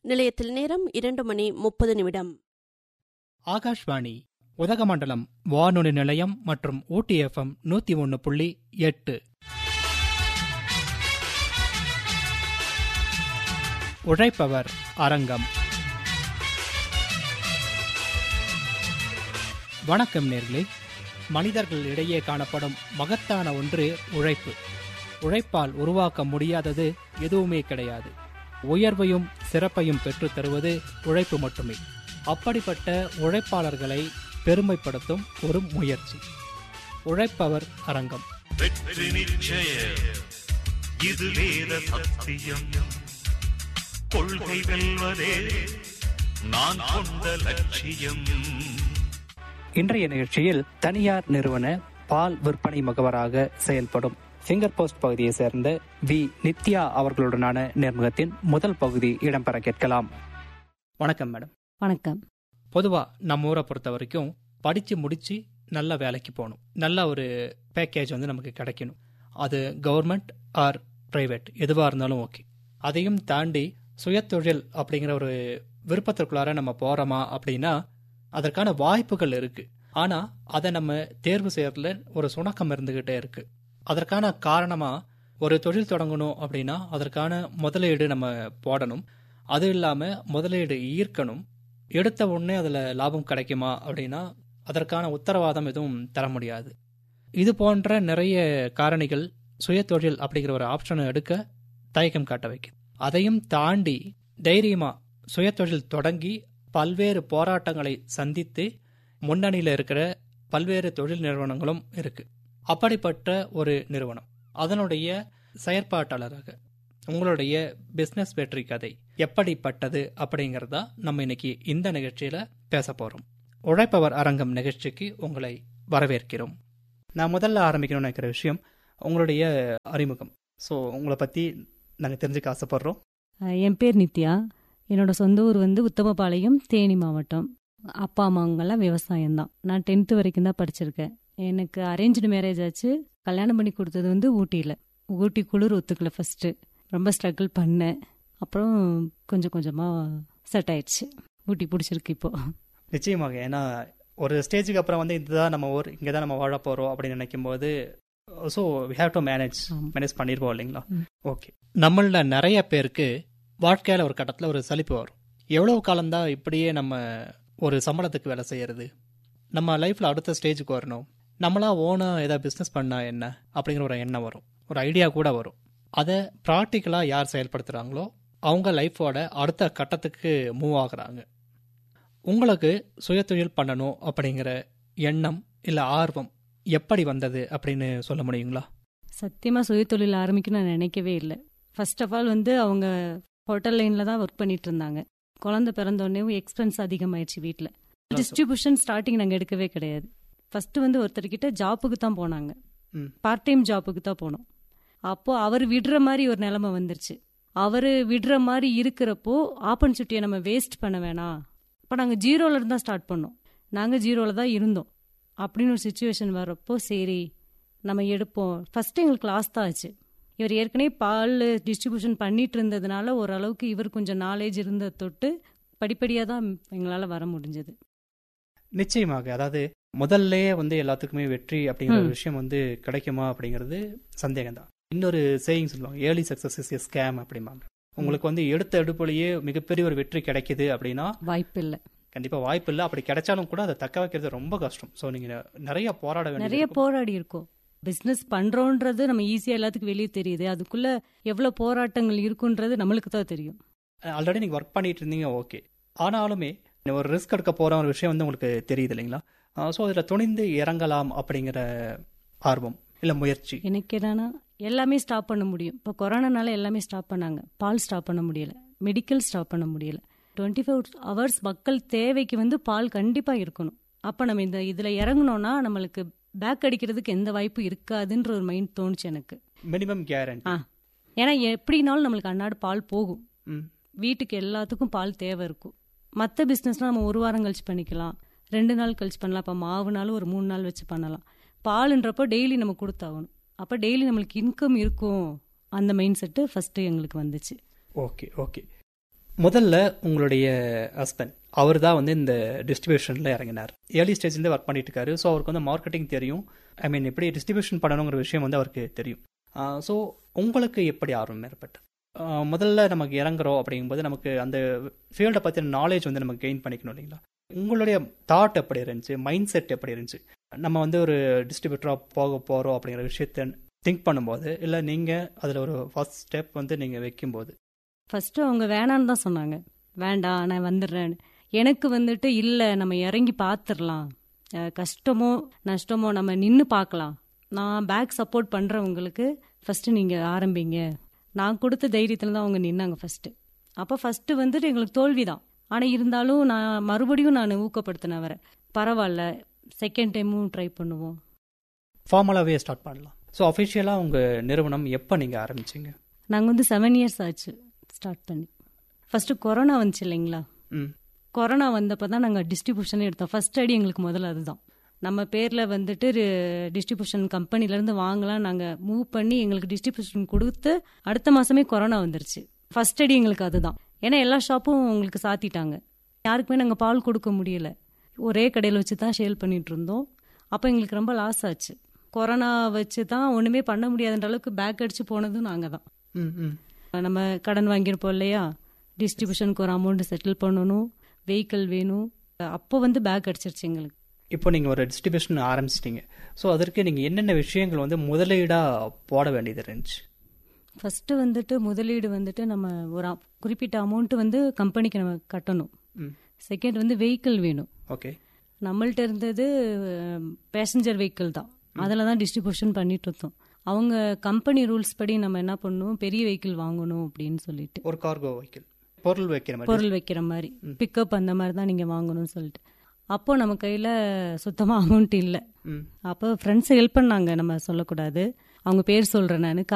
நிலையத்தில் நேரம் இரண்டு மணி முப்பது நிமிடம் ஆகாஷ்வாணி உதகமண்டலம் வானொலி நிலையம் மற்றும் ஊட்டி எஃப்எம் நூத்தி ஒன்னு புள்ளி எட்டு உழைப்பவர் அரங்கம் வணக்கம் நேர்களே மனிதர்கள் இடையே காணப்படும் மகத்தான ஒன்று உழைப்பு உழைப்பால் உருவாக்க முடியாதது எதுவுமே கிடையாது உயர்வையும் சிறப்பையும் பெற்றுத் தருவது உழைப்பு மட்டுமே அப்படிப்பட்ட உழைப்பாளர்களை பெருமைப்படுத்தும் ஒரு முயற்சி உழைப்பவர் அரங்கம் வெற்றி நிச்சயம் இது வேத சத்தியம் கொள்கை வெல்வதே நான் கொண்ட லட்சியம் இன்றைய நிகழ்ச்சியில் தனியார் நிறுவன பால் விற்பனை முகவராக செயல்படும் ஃபிங்கர் போஸ்ட் பகுதியை சேர்ந்த வி நித்யா அவர்களுடனான நேர்முகத்தின் முதல் பகுதி இடம்பெற கேட்கலாம் வணக்கம் மேடம் வணக்கம் பொதுவா நம்ம ஊரை பொறுத்த வரைக்கும் படிச்சு முடிச்சு நல்ல வேலைக்கு போகணும் நல்ல ஒரு பேக்கேஜ் வந்து நமக்கு கிடைக்கணும் அது கவர்மெண்ட் ஆர் பிரைவேட் எதுவாக இருந்தாலும் ஓகே அதையும் தாண்டி சுயதொழில் அப்படிங்கிற ஒரு விருப்பத்திற்குள்ளார நம்ம போறோமா அப்படின்னா அதற்கான வாய்ப்புகள் இருக்கு ஆனா அதை நம்ம தேர்வு செய்யறதுல ஒரு சுணக்கம் இருந்துகிட்டே இருக்கு அதற்கான காரணமா ஒரு தொழில் தொடங்கணும் அப்படின்னா அதற்கான முதலீடு நம்ம போடணும் அது இல்லாம முதலீடு ஈர்க்கணும் எடுத்த உடனே அதுல லாபம் கிடைக்குமா அப்படின்னா அதற்கான உத்தரவாதம் எதுவும் தர முடியாது இது போன்ற நிறைய காரணிகள் சுயதொழில் அப்படிங்கிற ஒரு ஆப்ஷனை எடுக்க தயக்கம் காட்ட வைக்குது அதையும் தாண்டி தைரியமா சுயதொழில் தொடங்கி பல்வேறு போராட்டங்களை சந்தித்து முன்னணியில் இருக்கிற பல்வேறு தொழில் நிறுவனங்களும் இருக்கு அப்படிப்பட்ட ஒரு நிறுவனம் அதனுடைய செயற்பாட்டாளராக உங்களுடைய பிசினஸ் வெற்றி கதை எப்படிப்பட்டது அப்படிங்கறதா நம்ம இன்னைக்கு இந்த நிகழ்ச்சியில பேச போறோம் உழைப்பவர் அரங்கம் நிகழ்ச்சிக்கு உங்களை வரவேற்கிறோம் நான் முதல்ல ஆரம்பிக்கணும்னு நினைக்கிற விஷயம் உங்களுடைய அறிமுகம் ஸோ உங்களை பத்தி நாங்கள் தெரிஞ்சுக்க ஆசைப்படுறோம் அஹ் என் பேர் நித்யா என்னோட சொந்த ஊர் வந்து உத்தமபாளையம் தேனி மாவட்டம் அப்பா அம்மாங்கெல்லாம் விவசாயம் தான் நான் டென்த்து வரைக்கும் தான் படிச்சிருக்கேன் எனக்கு அரேഞ്ച്டு மேரேஜ் ஆச்சு கல்யாணம் பண்ணி கொடுத்தது வந்து ஊட்டியில் ஊட்டி குளிர் ஒத்துக்கல ஃபர்ஸ்ட் ரொம்ப ஸ்ட்ரகிள் பண்ணேன் அப்புறம் கொஞ்சம் கொஞ்சமாக செட் ஆயிடுச்சு ஊட்டி பிடிச்சிருக்கு இப்போ நிச்சயமாக ஏன்னா ஒரு ஸ்டேஜுக்கு அப்புறம் வந்து இதுதான் நம்ம ஊர் இங்கே தான் நம்ம வாழ போகிறோம் அப்படின்னு நினைக்கும் போது so we have to manage ஆமா. மேனேஜ் பண்ணிருப்போம் இல்லைங்களா ம். ஓகே நம்மள நிறைய பேருக்கு வாழ்க்கையில ஒரு கட்டத்தில் ஒரு சலிப்பு வரும் எவ்வளவு காலம்தான் இப்படியே நம்ம ஒரு சம்பளத்துக்கு வேலை செய்யறது நம்ம லைஃப்ல அடுத்த ஸ்டேஜுக்கு வரணும் நம்மளா ஓனா ஏதாவது பிஸ்னஸ் பண்ணா என்ன அப்படிங்கிற ஒரு எண்ணம் வரும் ஒரு ஐடியா கூட வரும் அதை ப்ராக்டிக்கலாக யார் செயல்படுத்துகிறாங்களோ அவங்க லைஃபோட அடுத்த கட்டத்துக்கு மூவ் ஆகுறாங்க உங்களுக்கு சுயதொழில் பண்ணணும் அப்படிங்கிற எண்ணம் இல்லை ஆர்வம் எப்படி வந்தது அப்படின்னு சொல்ல முடியுங்களா சத்தியமாக சுயதொழில் ஆரம்பிக்கணும்னு நான் நினைக்கவே இல்லை ஃபர்ஸ்ட் ஆஃப் ஆல் வந்து அவங்க ஹோட்டல் லைனில் தான் ஒர்க் பண்ணிட்டு இருந்தாங்க குழந்தை பிறந்தோடனே எக்ஸ்பென்ஸ் அதிகமாயிடுச்சு வீட்டில் டிஸ்ட்ரிபியூஷன் ஸ்டார்டிங் நாங்கள் எடுக்கவே கிடையாது ஃபர்ஸ்ட் வந்து ஒருத்தர்கிட்ட ஜாப்புக்கு தான் போனாங்க ம். பார்ட் டைம் ஜாப்புக்கு தான் போனோம் அப்போ அவர் விடுற மாதிரி ஒரு நிலைமை வந்துருச்சு அவர் விடுற மாதிரி இருக்கிறப்போ ஆப்பர்ச்சுனிட்டியை நம்ம வேஸ்ட் பண்ண வேணாம் இப்போ நாங்கள் ஜீரோல இருந்து தான் ஸ்டார்ட் பண்ணோம் நாங்கள் ஜீரோல தான் இருந்தோம் அப்படின்னு ஒரு சுச்சுவேஷன் வரப்போ சரி நம்ம எடுப்போம் ஃபர்ஸ்ட் எங்களுக்கு லாஸ் தான் ஆச்சு இவர் ஏற்கனவே பால் டிஸ்ட்ரிபியூஷன் பண்ணிட்டு இருந்ததுனால ஓரளவுக்கு இவர் கொஞ்சம் நாலேஜ் இருந்த தொட்டு படிப்படியாக தான் எங்களால் வர முடிஞ்சது நிச்சயமாக அதாவது முதல்லயே வந்து எல்லாத்துக்குமே வெற்றி அப்படிங்கிற ஒரு ம். விஷயம் வந்து கிடைக்குமா அப்படிங்கிறது சந்தேகம் தான் இன்னொரு சேயிங் சொல்லுவாங்க early success is a scam அப்படிம்பாங்க உங்களுக்கு வந்து எடுத்த எடுப்புலயே மிகப்பெரிய ஒரு வெற்றி கிடைக்குது அப்படின்னா வாய்ப்பு இல்லை கண்டிப்பா வாய்ப்பு இல்லை அப்படி கிடைச்சாலும் கூட அதை தக்க வைக்கிறது ரொம்ப கஷ்டம் ஸோ நீங்க நிறைய போராட நிறைய வேண்டிய போராடி இருக்கோம் பிஸ்னஸ் பண்றோன்றது நம்ம ஈஸியாக எல்லாத்துக்கும் வெளியே தெரியுது அதுக்குள்ள எவ்வளோ போராட்டங்கள் இருக்குன்றது நம்மளுக்கு தான் தெரியும் ஆல்ரெடி நீங்க ஒர்க் பண்ணிட்டு இருந்தீங்க ஓகே ஆனாலுமே ஒரு ரிஸ்க் எடுக்க போற ஒரு விஷயம் வந்து உங்களுக்கு தெரியுது இல்லைங்களா ஸோ அதில் துணிந்து இறங்கலாம் அப்படிங்கிற ஆர்வம் இல்லை முயற்சி எனக்கு என்னன்னா எல்லாமே ஸ்டாப் பண்ண முடியும் இப்போ கொரோனானால எல்லாமே ஸ்டாப் பண்ணாங்க பால் ஸ்டாப் பண்ண முடியல மெடிக்கல் ஸ்டாப் பண்ண முடியல டுவெண்ட்டி ஃபோர் ஹவர்ஸ் மக்கள் தேவைக்கு வந்து பால் கண்டிப்பாக இருக்கணும் அப்போ நம்ம இந்த இதில் இறங்குனோம்னா நம்மளுக்கு பேக் அடிக்கிறதுக்கு எந்த வாய்ப்பும் இருக்காதுன்ற ஒரு மைண்ட் தோணுச்சு எனக்கு மினிமம் கேரண்டி ஆ ஏன்னா எப்படினாலும் நம்மளுக்கு அன்னாடு பால் போகும் ம் வீட்டுக்கு எல்லாத்துக்கும் பால் தேவை இருக்கும் மற்ற பிஸ்னஸ்லாம் நம்ம ஒரு வாரம் கழிச்சு பண்ணிக்கலாம் ரெண்டு நாள் கழிச்சு பண்ணலாம் இப்போ மாவுனாலும் ஒரு மூணு நாள் வச்சு பண்ணலாம் பாலுன்றப்போ டெய்லி நம்ம கொடுத்தாகணும் அப்போ டெய்லி நம்மளுக்கு இன்கம் இருக்கும் அந்த மைண்ட் செட்டு ஃபஸ்ட்டு எங்களுக்கு வந்துச்சு ஓகே ஓகே முதல்ல உங்களுடைய ஹஸ்பண்ட் அவர் தான் வந்து இந்த டிஸ்ட்ரிபியூஷனில் இறங்கினார் ஏர்லி ஸ்டேஜ்லேருந்து ஒர்க் பண்ணிட்டு இருக்காரு ஸோ அவருக்கு வந்து மார்க்கெட்டிங் தெரியும் ஐ மீன் எப்படி டிஸ்ட்ரிபியூஷன் பண்ணணுங்கிற விஷயம் வந்து அவருக்கு தெரியும் ஸோ உங்களுக்கு எப்படி ஆர்வம் ஏற்பட்டது ஆஹ் முதல்ல நமக்கு இறங்குறோம் அப்படிங்கும்போது நமக்கு அந்த ஃபீல்டை பற்றின நாலேஜ் வந்து நம்ம கெயின் பண்ணிக்கணும் இல்லைங்களா உங்களுடைய தாட் எப்படி இருந்துச்சு மைண்ட் செட் எப்படி இருந்துச்சு நம்ம வந்து ஒரு டிஸ்ட்ரிபியூட்டராக போக போகிறோம் அப்படிங்கிற விஷயத்த திங்க் பண்ணும்போது இல்லை நீங்கள் அதில் ஒரு ஃபர்ஸ்ட் ஸ்டெப் வந்து நீங்கள் வைக்கும்போது ஃபர்ஸ்ட் அவங்க வேணான்னு தான் சொன்னாங்க வேண்டாம் நான் வந்துடுறேன் எனக்கு வந்துட்டு இல்லை நம்ம இறங்கி பார்த்துடலாம் அஹ் கஷ்டமோ நஷ்டமோ நம்ம நின்று பார்க்கலாம் நான் பேக் சப்போர்ட் பண்ணுறவங்களுக்கு ஃபஸ்ட்டு நீங்கள் ஆரம்பிங்க நான் கொடுத்த தைரியத்தில் தான் அவங்க நின்னாங்க ஃபஸ்ட்டு அப்போ ஃபஸ்ட்டு வந்துட்டு எங்களுக்கு தோல்வி தான் ஆனால் இருந்தாலும் நான் மறுபடியும் நான் ஊக்கப்படுத்தினேன் அவரை பரவாயில்ல செகண்ட் டைமும் ட்ரை பண்ணுவோம் ஃபார்மலாகவே ஸ்டார்ட் பண்ணலாம் ஸோ அஃபிஷியலாக உங்கள் நிறுவனம் எப்போ நீங்கள் ஆரம்பிச்சிங்க நாங்கள் வந்து செவன் இயர்ஸ் ஆச்சு ஸ்டார்ட் பண்ணி ஃபஸ்ட்டு கொரோனா வந்துச்சு இல்லைங்களா ம் கொரோனா வந்தப்போ தான் நாங்கள் டிஸ்ட்ரிபியூஷன் எடுத்தோம் ஃபர்ஸ்ட் அடி எங்களுக்கு முதல்ல அதுதான் நம்ம பேரில் வந்துட்டு டிஸ்ட்ரிபியூஷன் கம்பெனிலேருந்து வாங்கலாம் நாங்கள் மூவ் பண்ணி எங்களுக்கு டிஸ்ட்ரிபியூஷன் கொடுத்து அடுத்த மாதமே கொரோனா வந்துருச்சு ஃபர்ஸ்ட் அடி எங்களுக்கு அதுதான் ஏன்னா எல்லா ஷாப்பும் உங்களுக்கு சாத்திட்டாங்க யாருக்குமே நாங்கள் பால் கொடுக்க முடியல ஒரே கடையில் வச்சு தான் சேல் பண்ணிட்டு இருந்தோம் அப்போ எங்களுக்கு ரொம்ப லாஸ் ஆச்சு கொரோனா வச்சு தான் ஒன்றுமே பண்ண முடியாதுன்ற அளவுக்கு பேக் அடிச்சு போனதும் நாங்கள் தான் ம் ம் நம்ம கடன் வாங்கியிருப்போம் இல்லையா டிஸ்ட்ரிபியூஷனுக்கு ஒரு அமௌண்ட் செட்டில் பண்ணணும் வெஹிக்கிள் வேணும் அப்போ வந்து பேக் அடிச்சிருச்சு எங்களுக்கு இப்போ நீங்கள் ஒரு டிஸ்ட்ரிபியூஷன் ஆரம்பிச்சிட்டீங்க ஸோ அதற்கு நீங்கள் என்னென்ன விஷயங்கள் வந்து முதலீடாக போட வேண்டியது இருந்துச்சு ஃபர்ஸ்ட் வந்துட்டு முதலீடு வந்துட்டு நம்ம ஒரு அ- குறிப்பிட்ட அமௌண்ட் வந்து கம்பெனிக்கு நம்ம கட்டணும் ம் செகண்ட் வந்து வெஹிக்கிள் வேணும் ஓகே நம்மள்ட்ட இருந்தது பேசஞ்சர் வெஹிக்கிள் தான் அதில் தான் டிஸ்ட்ரிபியூஷன் பண்ணிட்டு இருந்தோம் அவங்க கம்பெனி ரூல்ஸ் படி நம்ம என்ன பண்ணணும் பெரிய வெஹிக்கிள் வாங்கணும் அப்படின்னு சொல்லிட்டு ஒரு கார்கோ வைக்கல் பொருள் வைக்கிற மாதிரி பொருள் வைக்கிற மாதிரி பிக்கப் அந்த மாதிரி தான் நீங்கள் வாங்கணும்னு சொல்லிட்டு அப்போ நம்ம கையில் சுத்தமாக அமௌண்ட் இல்லை ம் அப்போ ஃப்ரெண்ட்ஸ் ஹெல்ப் பண்ணாங்க நம்ம சொல்லக்கூடாது அவங்க பேர் சொல்கிறேன் நான்